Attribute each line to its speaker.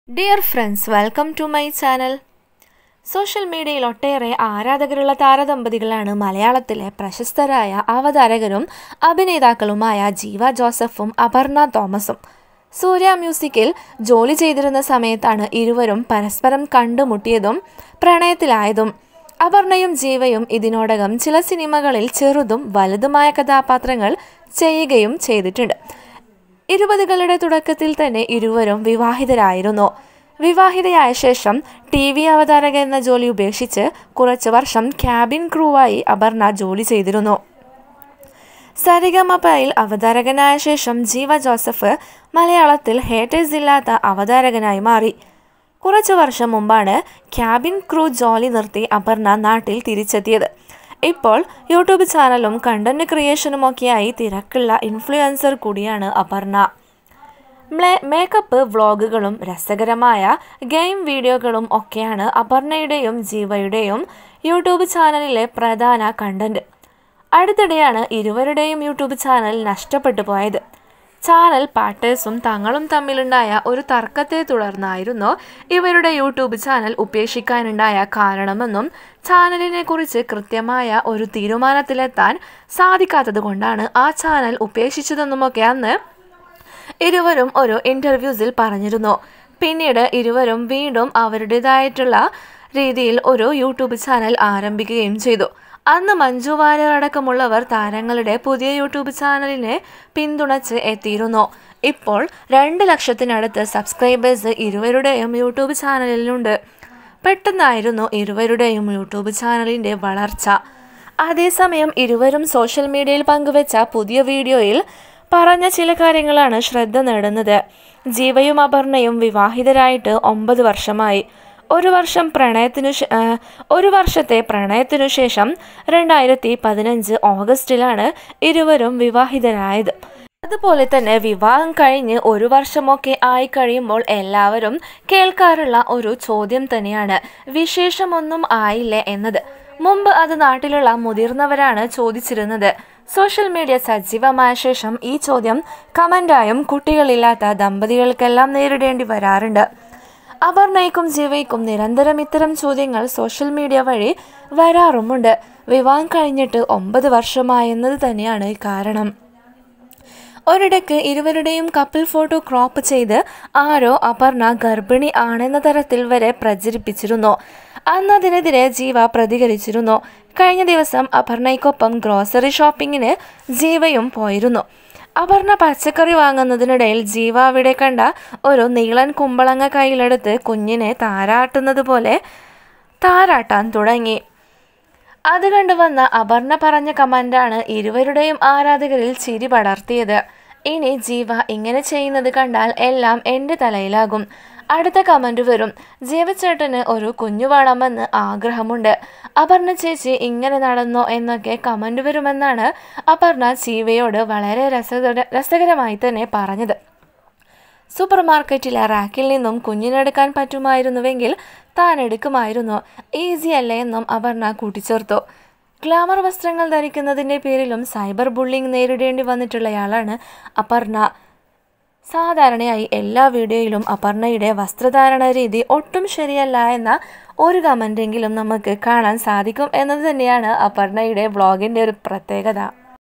Speaker 1: dear friends welcome to my channel social മീഡിയയിൽ ഒട്ടേറെ ആരാധകരുള്ള താരദമ്പതികളാണ് മലയാളത്തിലെ പ്രശസ്തരായ അവതാരകരും അഭിനേതാക്കളുമായ ജീവ ജോസഫും അപർണ തോമസും സൂര്യ മ്യൂസിക്കിൽ ജോലി ചെയ്തിരുന്ന സമയത്താണ് ഇരുവരും പരസ്പരം കണ്ടുമുട്ടിയതും പ്രണയത്തിലായതും അപർണയും ജീവയും ഇതിനോടകം ചില സിനിമകളിൽ ചെറുതും വലുതുമായ കഥാപാത്രങ്ങൾ ചെയ്യുകയും ചെയ്തിട്ടുണ്ട് ഇരുപതുകളുടെ തുടക്കത്തിൽ തന്നെ ഇരുവരും വിവാഹിതരായിരുന്നു വിവാഹിതയായ ശേഷം ടി വി അവതാരക എന്ന ജോലി ഉപേക്ഷിച്ച് കുറച്ചു വർഷം ക്യാബിൻ ക്രൂവായി അപർണ ജോലി ചെയ്തിരുന്നു സരിഗമപയിൽ അവതാരകനായ ശേഷം ജീവ ജോസഫ് മലയാളത്തിൽ ഹേറ്റേഴ്സ് ഇല്ലാത്ത അവതാരകനായി മാറി കുറച്ചു വർഷം മുമ്പാണ് ക്യാബിൻ ക്രൂ ജോലി നിർത്തി അപർണ നാട്ടിൽ തിരിച്ചെത്തിയത് ഇപ്പോൾ യൂട്യൂബ് ചാനലും കണ്ടന്റ് ക്രിയേഷനുമൊക്കെയായി തിരക്കുള്ള ഇൻഫ്ലുവൻസർ കൂടിയാണ് അപർണ മ്ലേ- മേക്കപ്പ് വ്ളോഗുകളും രസകരമായ ഗെയിം വീഡിയോകളും ഒക്കെയാണ് അപർണയുടെയും ജീവയുടെയും യൂട്യൂബ് ചാനലിലെ പ്രധാന കണ്ടന്റ് അടുത്തിടെയാണ് ഇരുവരുടെയും യൂട്യൂബ് ചാനൽ നഷ്ടപ്പെട്ടു പോയത് ചാനൽ പാർട്ടേഴ്സും തങ്ങളും തമ്മിലുണ്ടായ ഒരു തർക്കത്തെ തുടർന്നായിരുന്നു ഇവരുടെ യൂട്യൂബ് ചാനൽ ഉപേക്ഷിക്കാനുണ്ടായ കാരണമെന്നും ചാനലിനെ കുറിച്ച് കൃത്യമായ ഒരു തീരുമാനത്തിലെത്താൻ സാധിക്കാത്തതുകൊണ്ടാണ് ആ ചാനൽ ഉപേക്ഷിച്ചതെന്നുമൊക്കെ അന്ന് ഇരുവരും ഒരു ഇന്റർവ്യൂസിൽ പറഞ്ഞിരുന്നു പിന്നീട് ഇരുവരും വീണ്ടും അവരുടേതായിട്ടുള്ള രീതിയിൽ ഒരു യൂട്യൂബ് ചാനൽ ആരംഭിക്കുകയും ചെയ്തു അന്ന് മഞ്ജു വാര്യർ അടക്കമുള്ളവർ താരങ്ങളുടെ പുതിയ യൂട്യൂബ് ചാനലിനെ പിന്തുണച്ച് എത്തിയിരുന്നു ഇപ്പോൾ രണ്ട് ലക്ഷത്തിനടുത്ത് സബ്സ്ക്രൈബേഴ്സ് ഇരുവരുടെയും യൂട്യൂബ് ചാനലിലുണ്ട് പെട്ടെന്നായിരുന്നു ഇരുവരുടെയും യൂട്യൂബ് ചാനലിൻ്റെ വളർച്ച അതേസമയം ഇരുവരും സോഷ്യൽ മീഡിയയിൽ പങ്കുവച്ച പുതിയ വീഡിയോയിൽ പറഞ്ഞ ചില കാര്യങ്ങളാണ് ശ്രദ്ധ നേടുന്നത് ജീവയും അപർണയും വിവാഹിതരായിട്ട് ഒമ്പത് വർഷമായി ഒരു വർഷം പ്രണയത്തിനു ശേ- ആ, ഒരു വർഷത്തെ പ്രണയത്തിനു ശേഷം രണ്ടായിരത്തി പതിനഞ്ച് ഓഗസ്റ്റിലാണ് ഇരുവരും വിവാഹിതരായത് അതുപോലെ തന്നെ വിവാഹം കഴിഞ്ഞ് ഒരു വർഷമൊക്കെ ആയി കഴിയുമ്പോൾ എല്ലാവരും കേൾക്കാറുള്ള ഒരു ചോദ്യം തന്നെയാണ് വിശേഷമൊന്നും ആയില്ലേ എന്നത് മുമ്പ് അത് നാട്ടിലുള്ള മുതിർന്നവരാണ് ചോദിച്ചിരുന്നത് സോഷ്യൽ മീഡിയ സജീവമായ ശേഷം ഈ ചോദ്യം കമന്റായും കുട്ടികളില്ലാത്ത ദമ്പതികൾക്കെല്ലാം നേരിടേണ്ടി വരാറുണ്ട് അപർണയ്ക്കും ജീവയ്ക്കും നിരന്തരം ഇത്തരം ചോദ്യങ്ങൾ സോഷ്യൽ മീഡിയ വഴി വരാറുമുണ്ട് വിവാഹം കഴിഞ്ഞിട്ട് ഒമ്പത് വർഷമായെന്നത് തന്നെയാണ് കാരണം ഒരിടയ്ക്ക് ഇരുവരുടെയും കപ്പിൾ ഫോട്ടോ ക്രോപ്പ് ചെയ്ത് ആരോ അപർണ ഗർഭിണി ആണെന്ന തരത്തിൽ വരെ പ്രചരിപ്പിച്ചിരുന്നു അന്ന് അതിനെതിരെ ജീവ പ്രതികരിച്ചിരുന്നു കഴിഞ്ഞ ദിവസം അപർണയ്ക്കൊപ്പം ഗ്രോസറി ഷോപ്പിങ്ങിന് ജീവയും പോയിരുന്നു അപർണ പച്ചക്കറി വാങ്ങുന്നതിനിടയിൽ ജീവ അവിടെ കണ്ട ഒരു നീളൻ കുമ്പളങ്ങ കയ്യിലെടുത്ത് കുഞ്ഞിനെ താരാട്ടുന്നത് പോലെ താരാട്ടാൻ തുടങ്ങി അത് കണ്ടുവന്ന അപർണ പറഞ്ഞ കമന്റാണ് ഇരുവരുടെയും ആരാധകരിൽ ചിരി പടർത്തിയത് ഇനി ജീവ ഇങ്ങനെ ചെയ്യുന്നത് കണ്ടാൽ എല്ലാം എൻ്റെ തലയിലാകും അടുത്ത കമന്റ് വരും ജീവച്ചേട്ടന് ഒരു കുഞ്ഞു വേണമെന്ന് ആഗ്രഹമുണ്ട് അപർണ ചേച്ചി ഇങ്ങനെ നടന്നോ എന്നൊക്കെ കമന്റ് വരുമെന്നാണ് അപർണ ജീവയോട് വളരെ രസകര രസകരമായി തന്നെ പറഞ്ഞത് സൂപ്പർ മാർക്കറ്റിലെ റാക്കിൽ നിന്നും കുഞ്ഞിനെടുക്കാൻ പറ്റുമായിരുന്നുവെങ്കിൽ താൻ എടുക്കുമായിരുന്നു ഈസി അല്ലേ എന്നും അപർണ കൂട്ടിച്ചേർത്തു ഗ്ലാമർ വസ്ത്രങ്ങൾ ധരിക്കുന്നതിൻ്റെ പേരിലും സൈബർ ബുള്ളിംഗ് നേരിടേണ്ടി വന്നിട്ടുള്ളയാളാണ് അപർണ സാധാരണയായി എല്ലാ വീഡിയോയിലും അപർണയുടെ വസ്ത്രധാരണ രീതി ഒട്ടും ശരിയല്ല എന്ന ഒരു കമൻ്റെങ്കിലും നമുക്ക് കാണാൻ സാധിക്കും എന്നത് തന്നെയാണ് അപർണയുടെ വ്ളോഗിൻ്റെ ഒരു പ്രത്യേകത